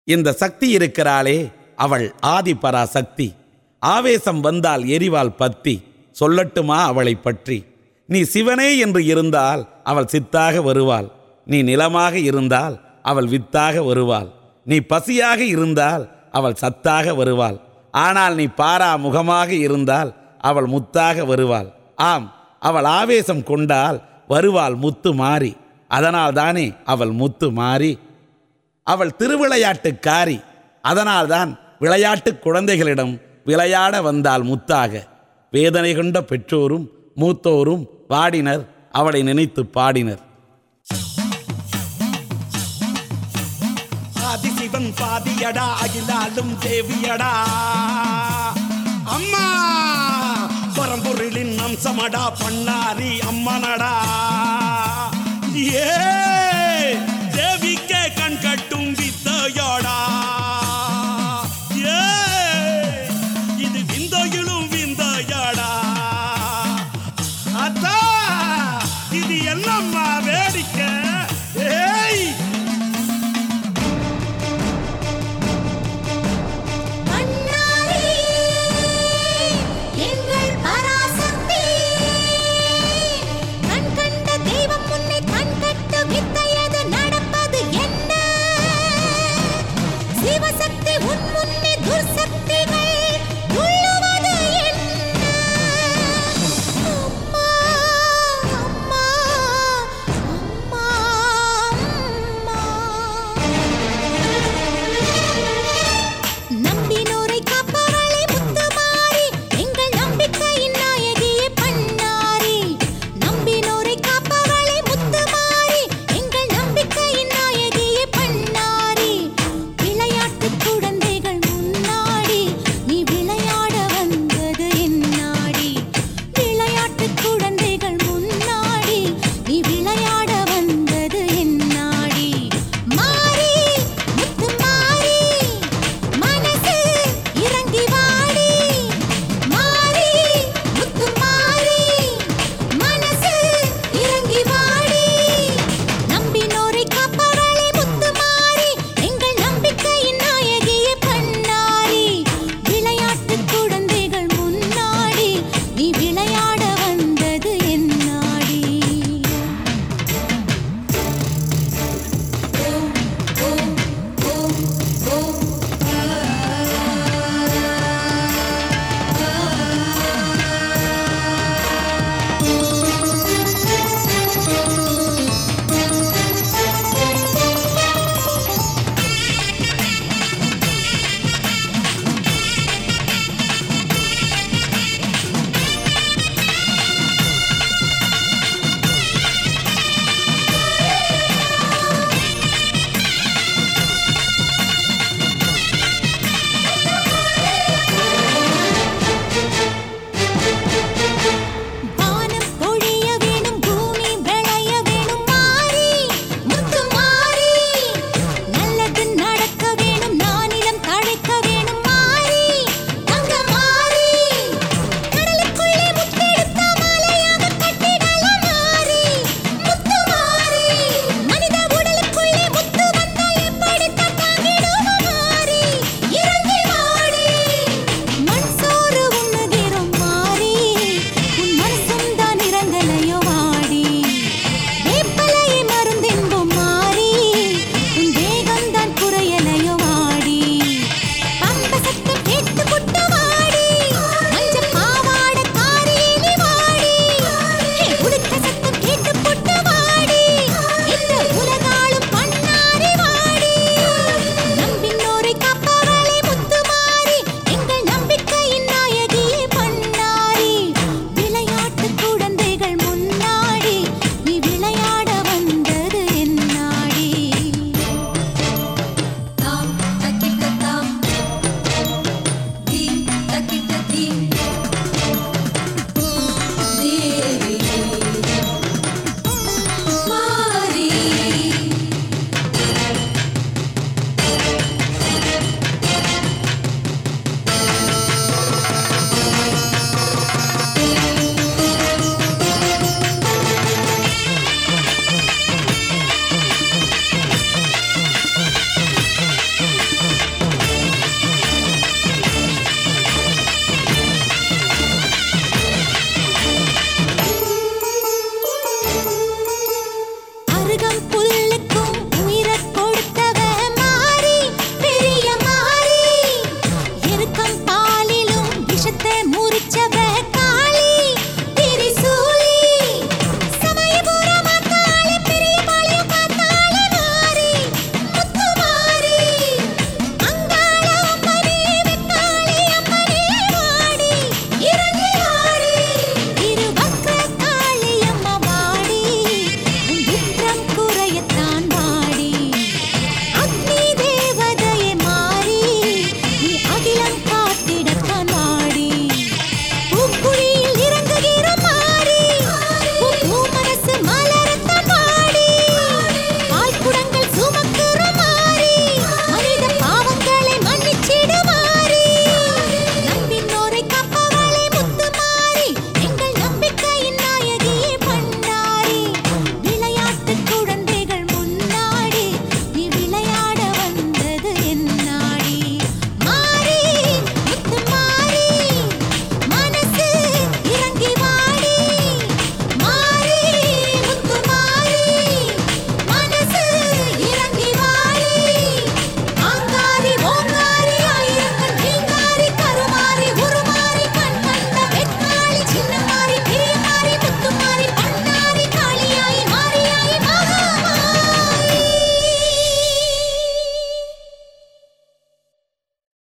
இந்த சக்தி இருக்கிறாளே அவள் ஆதிபரா சக்தி ஆவேசம் வந்தால் எரிவாள் பத்தி சொல்லட்டுமா அவளை பற்றி நீ சிவனே என்று இருந்தால் அவள் சித்தாக வருவாள் நீ நிலமாக இருந்தால் அவள் வித்தாக வருவாள் நீ பசியாக இருந்தால் அவள் சத்தாக வருவாள் ஆனால் நீ பாரா முகமாக இருந்தால் அவள் முத்தாக வருவாள் ஆம் அவள் ஆவேசம் கொண்டால் வருவாள் முத்து மாறி அதனால் தானே அவள் முத்து மாறி அவள் திருவிளையாட்டுக்காரி அதனால்தான் விளையாட்டு குழந்தைகளிடம் விளையாட வந்தால் முத்தாக வேதனை கொண்ட பெற்றோரும் மூத்தோரும் பாடினர் அவளை நினைத்து பாடினர் ஆதிசிவன் பாதியடா அகிலாலும் தேவியடா அம்மா பரம்பொருளின் அம்சமடா பண்ணாரி அம்மனடா ஏ